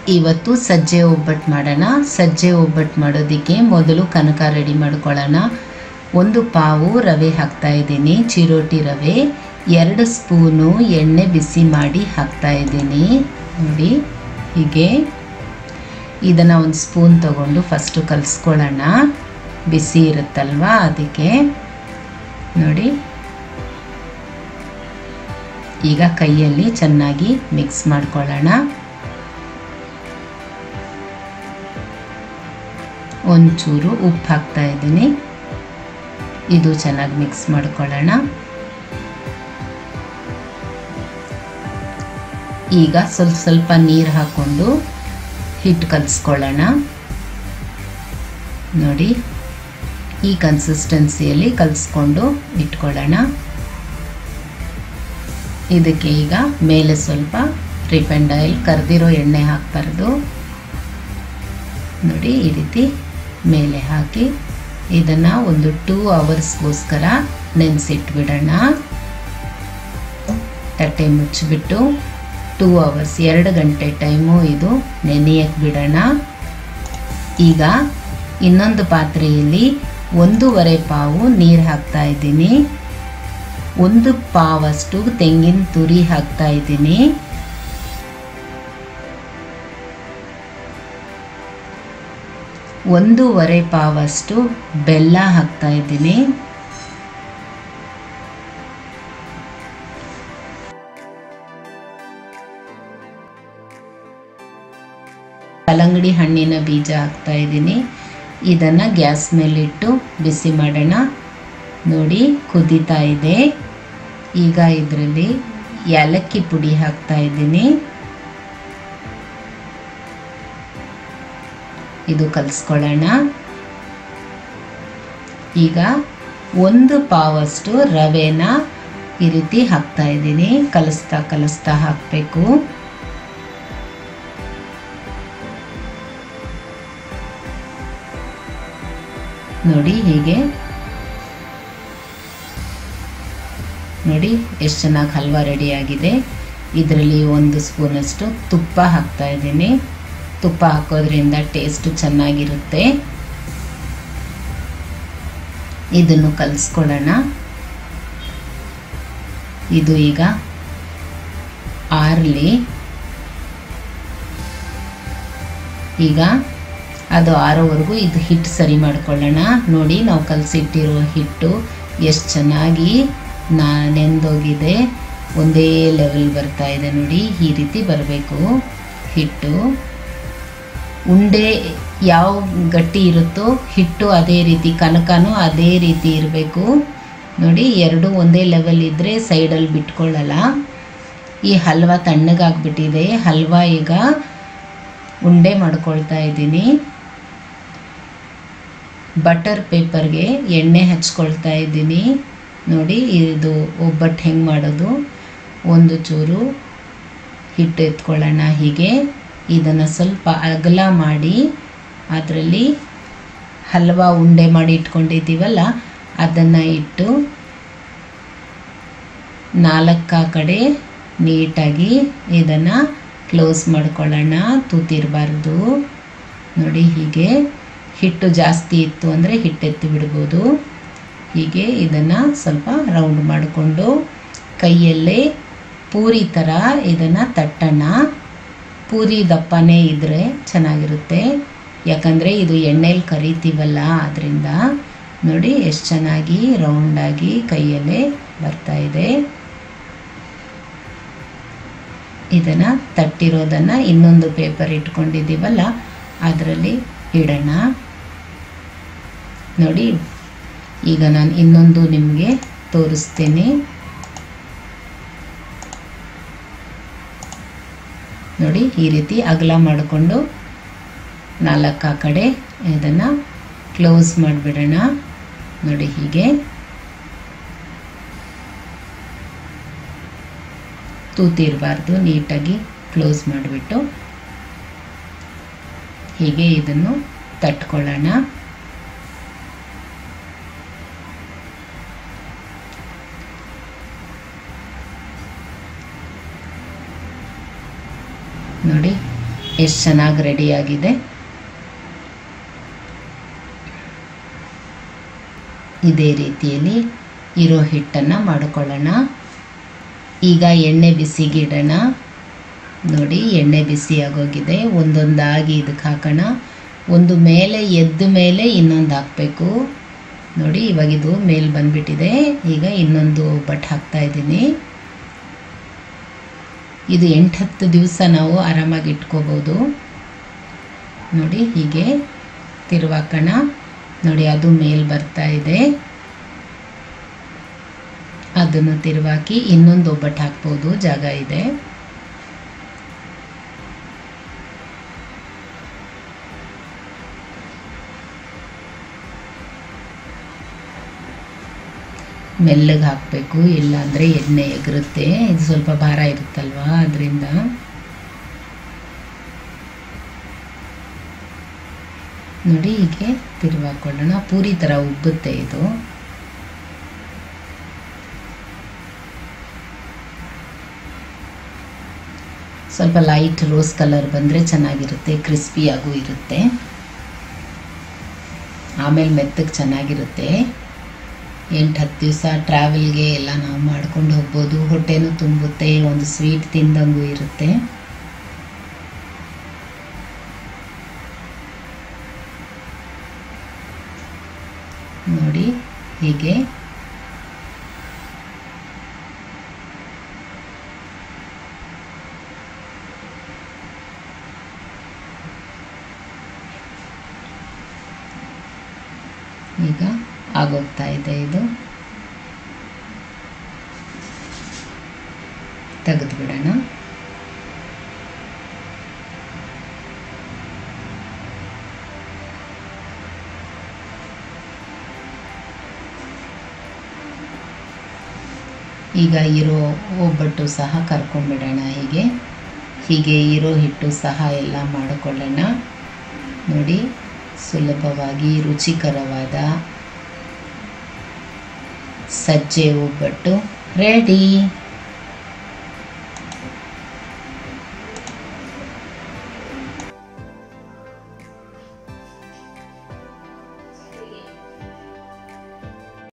ಇವತ್ತು ಸಜ್ಜೆ ಒಬ್ಬಟ್ಟು ಮಾಡೋಣ ಸಜ್ಜೆ ಒಬ್ಬಟ್ಟು ಮಾಡೋದಕ್ಕೆ ಮೊದಲು ಕನಕ ರೆಡಿ ಮಾಡ್ಕೊಳ್ಳೋಣ ಒಂದು ಪಾವು ರವೆ ಹಾಕ್ತಾ ಇದ್ದೀನಿ ಚಿರೋಟಿ ರವೆ ಎರಡು ಸ್ಪೂನು ಎಣ್ಣೆ ಬಿಸಿ ಮಾಡಿ ಹಾಕ್ತಾ ಇದ್ದೀನಿ ನೋಡಿ ಹೀಗೆ ಇದನ್ನು ಒಂದು ಸ್ಪೂನ್ ತಗೊಂಡು ಫಸ್ಟು ಕಲಿಸ್ಕೊಳ್ಳೋಣ ಬಿಸಿ ಇರುತ್ತಲ್ವಾ ಅದಕ್ಕೆ ನೋಡಿ ಈಗ ಕೈಯಲ್ಲಿ ಚೆನ್ನಾಗಿ ಮಿಕ್ಸ್ ಮಾಡ್ಕೊಳ್ಳೋಣ ಒಂಚೂರು ಉಪ್ಪು ಹಾಕ್ತಾ ಇದ್ದೀನಿ ಇದು ಚೆನ್ನಾಗಿ ಮಿಕ್ಸ್ ಮಾಡ್ಕೊಳ್ಳೋಣ ಈಗ ಸ್ವಲ್ಪ ಸ್ವಲ್ಪ ನೀರು ಹಾಕ್ಕೊಂಡು ಹಿಟ್ಟು ಕಲಿಸ್ಕೊಳ್ಳೋಣ ನೋಡಿ ಈ ಕನ್ಸಿಸ್ಟೆನ್ಸಿಯಲ್ಲಿ ಕಲಿಸ್ಕೊಂಡು ಇಟ್ಕೊಳ್ಳೋಣ ಇದಕ್ಕೆ ಈಗ ಮೇಲೆ ಸ್ವಲ್ಪ ರಿಫೈಂಡ್ ಆಯಿಲ್ ಕರೆದಿರೋ ಎಣ್ಣೆ ಹಾಕ್ಬಾರ್ದು ನೋಡಿ ಈ ರೀತಿ ಮೇಲೆ ಹಾಕಿ ಇದನ್ನು ಒಂದು ಟೂ ಅವರ್ಸ್ಗೋಸ್ಕರ ನೆನೆಸಿಟ್ಬಿಡೋಣ ತಟ್ಟೆ ಮುಚ್ಚಿಬಿಟ್ಟು ಟೂ ಅವರ್ಸ್ ಎರಡು ಗಂಟೆ ಟೈಮು ಇದು ನೆನೆಯಕ್ಕೆ ಬಿಡೋಣ ಈಗ ಇನ್ನೊಂದು ಪಾತ್ರೆಯಲ್ಲಿ ಒಂದೂವರೆ ಪಾವು ನೀರು ಹಾಕ್ತಾ ಇದ್ದೀನಿ ಒಂದು ಪಾವಷ್ಟು ತೆಂಗಿನ ತುರಿ ಹಾಕ್ತಾ ಇದ್ದೀನಿ ಒಂದೂವರೆ ಪಾವಷ್ಟು ಬೆಲ್ಲ ಹಾಕ್ತಾ ಇದ್ದೀನಿ ಕಲ್ಲಂಗಡಿ ಹಣ್ಣಿನ ಬೀಜ ಹಾಕ್ತಾ ಇದ್ದೀನಿ ಇದನ್ನು ಗ್ಯಾಸ್ ಮೇಲಿಟ್ಟು ಬಿಸಿ ಮಾಡೋಣ ನೋಡಿ ಕುದೀತಾ ಇದೆ ಈಗ ಇದರಲ್ಲಿ ಏಲಕ್ಕಿ ಪುಡಿ ಹಾಕ್ತಾ ಇದ್ದೀನಿ ಇದು ಕಲಿಸ್ಕೊಳ್ಳೋಣ ಈಗ ಒಂದು ಪಾವಷ್ಟು ರವೆನ ಈ ರೀತಿ ಹಾಕ್ತಾ ಇದ್ದೀನಿ ಕಲಿಸ್ತಾ ಕಲಿಸ್ತಾ ಹಾಕಬೇಕು ನೋಡಿ ಹೀಗೆ ನೋಡಿ ಎಷ್ಟು ಚೆನ್ನಾಗಿ ಹಲ್ವಾ ರೆಡಿಯಾಗಿದೆ ಇದರಲ್ಲಿ ಒಂದು ಸ್ಪೂನಷ್ಟು ತುಪ್ಪ ಹಾಕ್ತಾ ಇದ್ದೀನಿ ತುಪ್ಪ ಹಾಕೋದ್ರಿಂದ ಟೇಸ್ಟು ಚೆನ್ನಾಗಿರುತ್ತೆ ಇದನ್ನು ಕಲಿಸ್ಕೊಳ್ಳೋಣ ಇದು ಈಗ ಆರ್ಲಿ ಈಗ ಅದು ಆರೋವರೆಗೂ ಇದು ಹಿಟ್ಟು ಸರಿ ಮಾಡ್ಕೊಳ್ಳೋಣ ನೋಡಿ ನಾವು ಕಲಸಿಟ್ಟಿರೋ ಹಿಟ್ಟು ಎಷ್ಟು ಚೆನ್ನಾಗಿ ನಾ ನೆಂದೋಗಿದೆ ಒಂದೇ ಲೆವೆಲ್ ಬರ್ತಾ ಇದೆ ನೋಡಿ ಈ ರೀತಿ ಬರಬೇಕು ಹಿಟ್ಟು ಉಂಡೆ ಯಾವ ಗಟ್ಟಿ ಇರುತ್ತೋ ಹಿಟ್ಟು ಅದೇ ರೀತಿ ಕನಕನೂ ಅದೇ ರೀತಿ ಇರಬೇಕು ನೋಡಿ ಎರಡು ಒಂದೇ ಲೆವೆಲ್ ಇದ್ದರೆ ಸೈಡಲ್ಲಿ ಬಿಟ್ಕೊಳ್ಳಲ್ಲ ಈ ಹಲ್ವಾ ತಣ್ಣಗಾಗ್ಬಿಟ್ಟಿದೆ ಹಲ್ವಾ ಈಗ ಉಂಡೆ ಮಾಡ್ಕೊಳ್ತಾ ಇದ್ದೀನಿ ಬಟರ್ ಪೇಪರ್ಗೆ ಎಣ್ಣೆ ಹಚ್ಕೊಳ್ತಾ ಇದ್ದೀನಿ ನೋಡಿ ಇದು ಒಬ್ಬಟ್ಟು ಹೆಂಗೆ ಮಾಡೋದು ಒಂದು ಚೂರು ಹಿಟ್ಟು ಎತ್ಕೊಳ್ಳೋಣ ಹೀಗೆ ಇದನ್ನು ಸ್ವಲ್ಪ ಅಗಲ ಮಾಡಿ ಅದರಲ್ಲಿ ಹಲ್ವಾ ಉಂಡೆ ಮಾಡಿ ಇಟ್ಕೊಂಡಿದ್ದೀವಲ್ಲ ಅದನ್ನು ಇಟ್ಟು ನಾಲ್ಕ ಕಡೆ ನೀಟಾಗಿ ಇದನ್ನು ಕ್ಲೋಸ್ ಮಾಡ್ಕೊಳ್ಳೋಣ ತೂತಿರಬಾರ್ದು ನೋಡಿ ಹೀಗೆ ಹಿಟ್ಟು ಜಾಸ್ತಿ ಇತ್ತು ಅಂದರೆ ಹಿಟ್ಟೆತ್ತಿ ಬಿಡ್ಬೋದು ಹೀಗೆ ಇದನ್ನು ಸ್ವಲ್ಪ ರೌಂಡ್ ಮಾಡಿಕೊಂಡು ಕೈಯಲ್ಲೇ ಪೂರಿ ಥರ ಇದನ್ನು ತಟ್ಟೋಣ ಪೂರಿ ದಪ್ಪನೇ ಇದ್ದರೆ ಚೆನ್ನಾಗಿರುತ್ತೆ ಯಾಕಂದರೆ ಇದು ಎಣ್ಣೆಲಿ ಕರಿತೀವಲ್ಲ ಅದರಿಂದ ನೋಡಿ ಎಷ್ಟು ಚೆನ್ನಾಗಿ ರೌಂಡಾಗಿ ಕೈಯಲ್ಲೇ ಬರ್ತಾ ಇದೆ ಇದನ್ನು ತಟ್ಟಿರೋದನ್ನು ಇನ್ನೊಂದು ಪೇಪರ್ ಇಟ್ಕೊಂಡಿದ್ದೀವಲ್ಲ ಅದರಲ್ಲಿ ಇಡೋಣ ನೋಡಿ ಈಗ ನಾನು ಇನ್ನೊಂದು ನಿಮಗೆ ತೋರಿಸ್ತೀನಿ ನೋಡಿ ಈ ರೀತಿ ಅಗಲ ಮಾಡಿಕೊಂಡು ನಾಲ್ಕು ಕಡೆ ಇದನ್ನು ಕ್ಲೋಸ್ ಮಾಡಿಬಿಡೋಣ ನೋಡಿ ಹೀಗೆ ತೂತಿರಬಾರ್ದು ನೀಟಾಗಿ ಕ್ಲೋಸ್ ಮಾಡಿಬಿಟ್ಟು ಹೀಗೆ ಇದನ್ನು ತಟ್ಕೊಳ್ಳೋಣ ನೋಡಿ ಎಷ್ಟು ಚೆನ್ನಾಗಿ ರೆಡಿಯಾಗಿದೆ ಇದೇ ರೀತಿಯಲ್ಲಿ ಇರೋ ಹಿಟ್ಟನ್ನು ಮಾಡಿಕೊಳ್ಳೋಣ ಈಗ ಎಣ್ಣೆ ಬಿಸಿಗಿಡೋಣ ನೋಡಿ ಎಣ್ಣೆ ಬಿಸಿ ಆಗೋಗಿದೆ ಒಂದೊಂದಾಗಿ ಇದಕ್ಕೆ ಹಾಕೋಣ ಒಂದು ಮೇಲೆ ಎದ್ದ ಮೇಲೆ ಇನ್ನೊಂದು ಹಾಕಬೇಕು ನೋಡಿ ಇವಾಗ ಇದು ಮೇಲೆ ಬಂದ್ಬಿಟ್ಟಿದೆ ಈಗ ಇನ್ನೊಂದು ಒಬ್ಬಟ್ಟು ಹಾಕ್ತಾ ಇದ್ದೀನಿ ಇದು ಎಂಟು ಹತ್ತು ದಿವಸ ನಾವು ಆರಾಮಾಗಿ ಇಟ್ಕೋಬೋದು ನೋಡಿ ಹೀಗೆ ತಿರುವಾಕೋಣ ನೋಡಿ ಅದು ಮೇಲೆ ಬರ್ತಾ ಇದೆ ಅದನ್ನು ತಿರುವಾಕಿ ಇನ್ನೊಂದು ಒಬ್ಬಟ್ಟು ಹಾಕ್ಬೋದು ಜಾಗ ಇದೆ ಮೆಲ್ಲಗೆ ಹಾಕಬೇಕು ಇಲ್ಲಾಂದರೆ ಎಣ್ಣೆ ಎಗರುತ್ತೆ ಇದು ಸ್ವಲ್ಪ ಭಾರ ಇರುತ್ತಲ್ವಾ ಅದರಿಂದ ನೋಡಿ ಹೀಗೆ ತಿರುವಾಕೊಳ್ಳೋಣ ಪೂರಿ ಥರ ಉಬ್ಬುತ್ತೆ ಇದು ಸ್ವಲ್ಪ ಲೈಟ್ ರೋಸ್ ಕಲರ್ ಬಂದರೆ ಚೆನ್ನಾಗಿರುತ್ತೆ ಕ್ರಿಸ್ಪಿಯಾಗೂ ಇರುತ್ತೆ ಆಮೇಲೆ ಮೆತ್ತಗೆ ಚೆನ್ನಾಗಿರುತ್ತೆ ಎಂಟು ಹತ್ತು ದಿವಸ ಟ್ರಾವೆಲ್ಗೆ ಎಲ್ಲ ನಾವು ಮಾಡ್ಕೊಂಡು ಹೋಗ್ಬೋದು ಹೊಟ್ಟೆನೂ ತುಂಬುತ್ತೆ ಒಂದು ಸ್ವೀಟ್ ತಿಂದಂಗೂ ಇರುತ್ತೆ ನೋಡಿ ಹೀಗೆ ಈಗ ಆಗೋಗ್ತಾ ಇದೆ ಇದು ತೆಗೆದು ಬಿಡೋಣ ಈಗ ಇರೋ ಒಬ್ಬಟ್ಟು ಸಹ ಕರ್ಕೊಂಡ್ಬಿಡೋಣ ಹೀಗೆ ಹೀಗೆ ಇರೋ ಹಿಟ್ಟು ಸಹ ಎಲ್ಲ ಮಾಡಿಕೊಳ್ಳೋಣ ನೋಡಿ ಸುಲಭವಾಗಿ ರುಚಿಕರವಾದ ಸಜ್ಜೆ ಒಬ್ಬಟ್ಟು ರೆಡಿ